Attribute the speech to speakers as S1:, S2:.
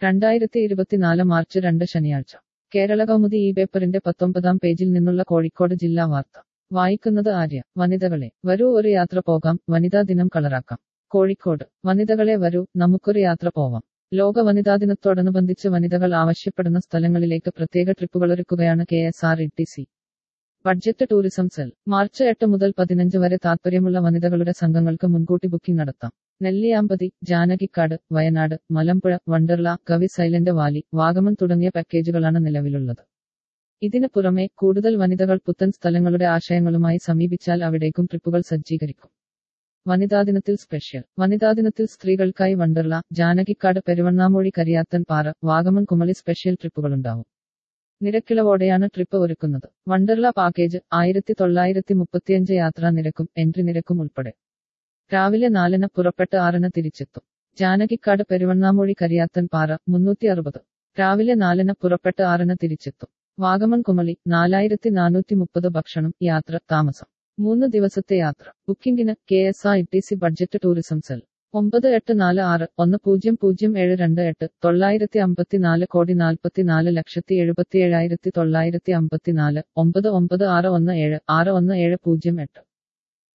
S1: രണ്ടായിരത്തി ഇരുപത്തിനാല് മാർച്ച് രണ്ട് ശനിയാഴ്ച കേരള കൗമുദി ഈ പേപ്പറിന്റെ പത്തൊമ്പതാം പേജിൽ നിന്നുള്ള കോഴിക്കോട് ജില്ലാ വാർത്ത വായിക്കുന്നത് ആര്യ വനിതകളെ വരൂ ഒരു യാത്ര പോകാം വനിതാ ദിനം കളറാക്കാം കോഴിക്കോട് വനിതകളെ വരൂ നമുക്കൊരു യാത്ര പോവാം ലോക വനിതാ ദിനത്തോടനുബന്ധിച്ച് വനിതകൾ ആവശ്യപ്പെടുന്ന സ്ഥലങ്ങളിലേക്ക് പ്രത്യേക ട്രിപ്പുകളൊരുക്കുകയാണ് K S R E T C budget tourism cell March എട്ട് മുതൽ പതിനഞ്ച് വരെ താൽപ്പര്യമുള്ള വനിതകളുടെ സംഘങ്ങൾക്ക് മുൻകൂട്ടി ബുക്കിംഗ് നടത്താം നെല്ലിയാമ്പതി ജാനകിക്കാട് വയനാട് മലമ്പുഴ വണ്ടർല കവി സൈലന്റ് വാലി വാഗമൺ തുടങ്ങിയ പാക്കേജുകളാണ് നിലവിലുള്ളത് ഇതിന് പുറമെ കൂടുതൽ വനിതകൾ പുത്തൻ സ്ഥലങ്ങളുടെ ആശയങ്ങളുമായി സമീപിച്ചാൽ അവിടേക്കും ട്രിപ്പുകൾ സജ്ജീകരിക്കും വനിതാ ദിനത്തിൽ സ്പെഷ്യൽ വനിതാ ദിനത്തിൽ സ്ത്രീകൾക്കായി വണ്ടർല ജാനകിക്കാട് പെരുവണ്ണാമൂഴി കരിയാത്തൻ പാറ വാഗമൺ കുമളി സ്പെഷ്യൽ ട്രിപ്പുകളുണ്ടാവും നിരക്കിളവോടെയാണ് ട്രിപ്പ് ഒരുക്കുന്നത് വണ്ടർല പാക്കേജ് ആയിരത്തി തൊള്ളായിരത്തി മുപ്പത്തിയഞ്ച് യാത്രാ നിരക്കും എൻട്രി നിരക്കും ഉൾപ്പെടെ രാവിലെ നാലിന് പുറപ്പെട്ട് ആറിന് തിരിച്ചെത്തും ജാനകിക്കാട് പെരുവണ്ണാമൂഴി കരിയാത്തൻ പാറ മുന്നൂറ്റി അറുപത് രാവിലെ നാലിന് പുറപ്പെട്ട് ആറിന് തിരിച്ചെത്തും വാഗമൺ കുമളി നാലായിരത്തി നാനൂറ്റി മുപ്പത് ഭക്ഷണം യാത്ര താമസം മൂന്ന് ദിവസത്തെ യാത്ര ബുക്കിംഗിന് K S R T C budget tourism cell ഒമ്പത് എട്ട് നാല് ആറ് ഒന്ന് പൂജ്യം പൂജ്യം ഏഴ് രണ്ട് എട്ട് തൊള്ളായിരത്തി അമ്പത്തിനാല് കോടി നാൽപ്പത്തിനാല് ലക്ഷത്തി എഴുപത്തി ഏഴായിരത്തി തൊള്ളായിരത്തി അമ്പത്തിനാല് ഒമ്പത് ഒമ്പത് ആറ് ഒന്ന് ഏഴ് ആറ് ഒന്ന് ഏഴ് പൂജ്യം എട്ട്